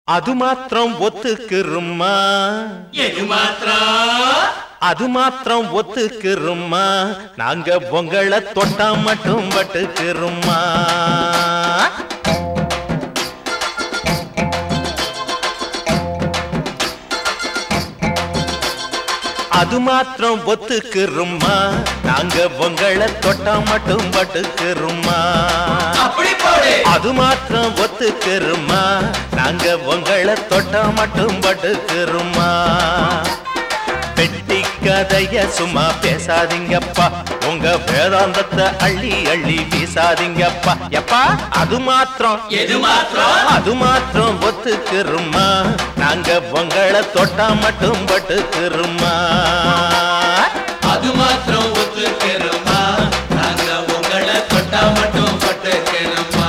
அது மாத்திரம் ஒத்துக்குருமா எது மாத்திரம் அது மாத்திரம் ஒத்துக்குருமா நாங்க பொங்கலை தொட்டா மட்டும் பட்டுக்குருமா அது மாத்திரம் ஒத்துக்குருமா நாங்க பொங்கலை தொட்டா மட்டும் பட்டுக்குருமா அப்படி போடு அது மாத்திரம் ஒத்துக்குருமா நாங்க உங்களை தொட்டா மட்டும் பட்டுக்குருமா பெட்டி கதைய சும்மா பேசாதீங்கப்பா உங்க வேதாந்தத்தை அள்ளி அள்ளி வீசாதீங்கப்பா எப்பா அது மாத்திரம் எது மாத்திரம் அது மாத்திரம் ஒத்துக்குருமா நாங்க உங்களை தொட்டா மட்டும் பட்டுக்குருமா அது மாத்திரம் ஒத்துக்கிறோமா நாங்க உங்களை தொட்டா மட்டும் பட்டுக்கிறோமா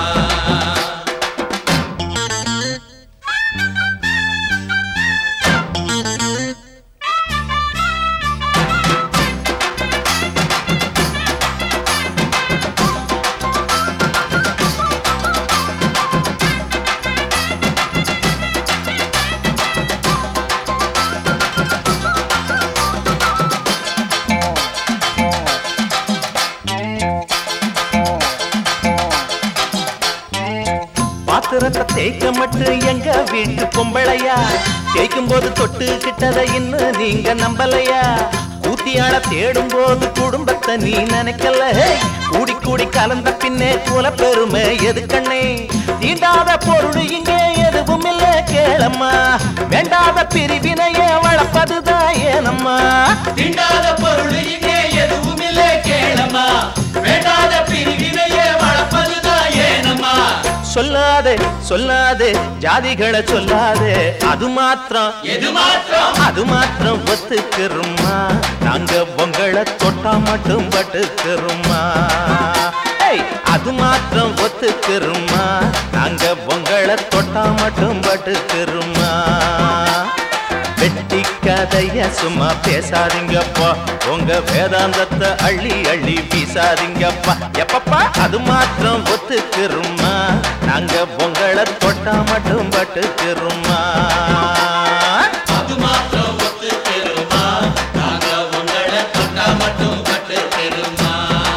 பாத்திரத்தை தேய்க்க மட்டும் எங்க வீட்டு பொம்பளையா தேய்க்கும் போது தொட்டு கிட்டதை இன்னும் நீங்க நம்பலையா ஊத்தியாள தேடும் போது குடும்பத்தை நீ நினைக்கல ஹேய், கூடி கூடி கலந்த பின்னே குல பெருமை எது கண்ணே தீண்டாத பொருள் இங்கே எதுவும் இல்ல கேளம்மா வேண்டாத பிரிவினையே வளர்ப்பதுதான் ஏனம்மா திண்டாத பொருள் இங்கே எதுவும் இல்லை கேளம்மா வேண்டாத பிரிவினையே வளர்ப்பதுதான் ஏனம்மா சொல்லாதே சொல்லாதே ஜாதிகளை சொல்லாதே அது மாத்திரம் எது மாத்திரம் அது மாத்திரம் ஒத்துக்கிறோமா நாங்க உங்களை தொட்டா மட்டும் பட்டுக்கிறோமா ஏய், அது மாத்திரம் ஒத்துக்கிறோமா நாங்க உங்களை தொட்டா மட்டும் பட்டுக்கிறோமா வெட்டி கதைய சும்மா பேசாதீங்கப்பா உங்க வேதாந்தத்தை அள்ளி அள்ளி வீசாதீங்கப்பா எப்பப்பா அது மாத்திரம் ஒத்துக்கிறோமா நாங்க உங்களை தொட்டா மட்டும் பட்டுக்கிறோமா அது மாத்திரம் ஒத்துக்கிறோமா நாங்க உங்களை தொட்டா மட்டும் பட்டுக்கிறோமா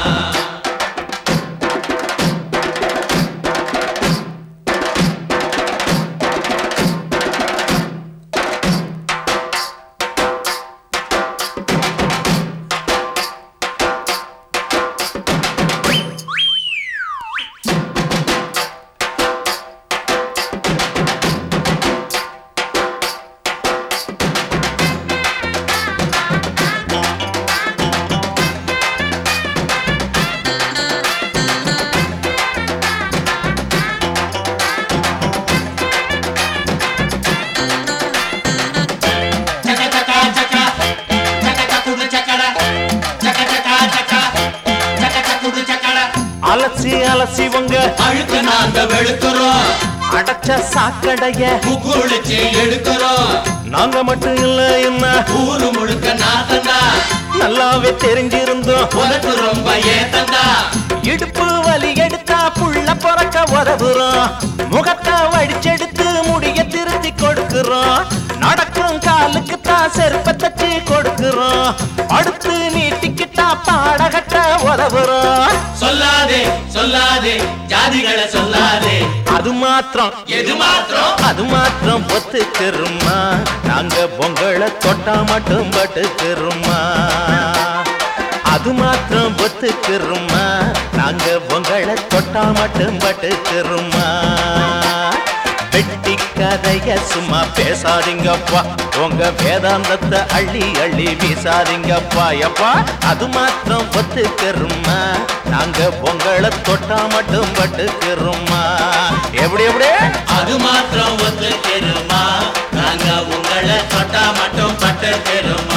சக்க சக்க சக்க சக்க சக்குடு சக்கட சக்க சக்க சக்க சக்க சக்குடு சக்கட அலசி அலசி உங்க அழுக்க நாங்க வெளுக்கிறோம் அடைச்ச சாக்கடைய முக்குளிச்சு எடுக்கிறோம் நாங்க மட்டும் இல்ல என்ன ஊரு முழுக்க நாத்தண்டா நல்லாவே தெரிஞ்சிருந்தோம் உனக்கு ரொம்ப ஏத்தண்டா இடுப்பு வலி எடுத்தா புள்ள பிறக்க உதவுறோம் முகத்தை வடிச்செடுத்து முடிய திருத்தி கொடுக்கிறோம் நடக்கும் காலுக்கு தான் செருப்ப தச்சு கொடுக்கிறோம் அடுத்து நீட்டிக்கிட்டா பாடகட்ட உதவுறோம் சொல்லாதே சொல்லாதே ஜாதிகளை சொல்லாதே அது மாத்திரம் எது மாத்திரம் அது மாத்திரம் ஒத்துக்கிறோமா நாங்க பொங்கலை தொட்டா மட்டும் பட்டுக்கிறோமா அது மாத்திரம் ஒத்துக்கிறோமா நாங்க பொங்கலை தொட்டா மட்டும் பட்டுக்கிறோமா வெட்டி கதைய சும்மா பேசாதீங்கப்பா உங்க வேதாந்தத்தை அள்ளி அள்ளி வீசாதீங்கப்பா எப்பா அது மாத்திரம் ஒத்துக்கிறோமா நாங்க பொங்கலை தொட்டா மட்டும் பட்டுக்கிறோமா எப்படி எப்படி அது மாத்திரம் ஒத்துக்கிறோமா நாங்க உங்களை தொட்டா மட்டும் பட்டுக்கிறோமா